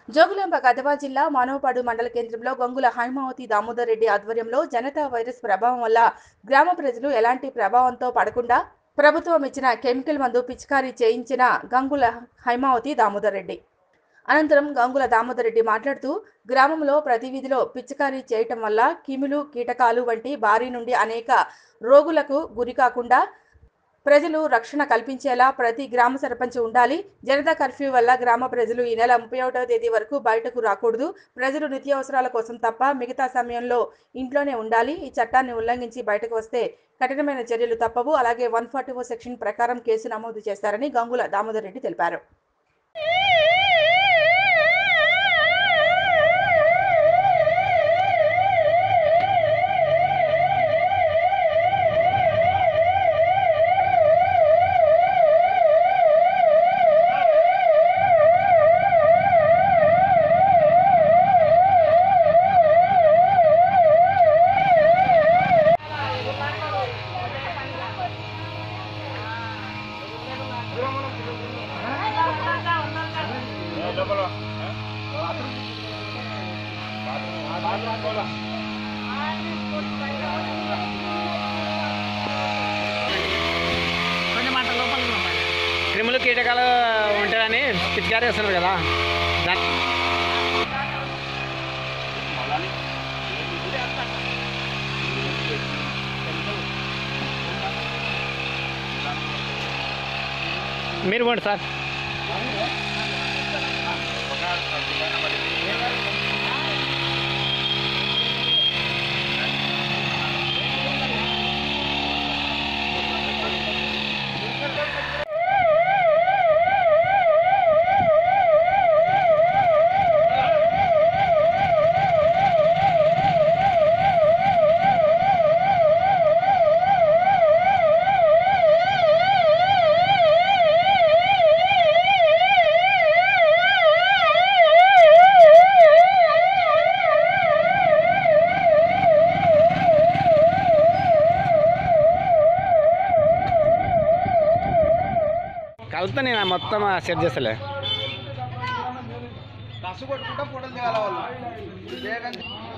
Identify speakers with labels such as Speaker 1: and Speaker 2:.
Speaker 1: జోగులాంబ గద్వాల జిల్లా మానవపాడు మండల కేంద్రంలో గంగుల హైమావతి దామోదర్ రెడ్డి ఆధ్వర్యంలో జనతా వైరస్ ప్రభావం వల్ల గ్రామ ప్రజలు ఎలాంటి ప్రభావంతో పడకుండా ప్రభుత్వం ఇచ్చిన కెమికల్ మందు పిచికారీ చేయించిన గంగుల హైమావతి దామోదర్ రెడ్డి అనంతరం గంగుల దామోదర్ రెడ్డి మాట్లాడుతూ గ్రామంలో ప్రతి వీధిలో పిచికారీ చేయటం వల్ల కిములు కీటకాలు వంటి బారి నుండి అనేక రోగులకు గురి కాకుండా ప్రజలు రక్షణ కల్పించేలా ప్రతి గ్రామ సర్పంచ్ ఉండాలి జనతా కర్ఫ్యూ వల్ల గ్రామ ప్రజలు ఈ నెల ముప్పై ఒకటవ తేదీ వరకు బయటకు రాకూడదు ప్రజలు నిత్యావసరాల కోసం తప్ప మిగతా సమయంలో ఇంట్లోనే ఉండాలి ఈ చట్టాన్ని ఉల్లంఘించి బయటకు వస్తే కఠినమైన చర్యలు తప్పవు అలాగే వన్ ఫార్టీ సెక్షన్ ప్రకారం కేసు నమోదు చేస్తారని గంగుల దామోదర్ రెడ్డి తెలిపారు
Speaker 2: క్రిములు కీటకాలు ఉంటాయని పిచికారీ వేస్తున్నారు కదా దా- మీరు పోండి సార్ కలుపుతా నేను మొత్తం సెట్ చేస్తలే
Speaker 3: కసు కొట్టుకుంటా ఫోటోలు దిగాల వాళ్ళు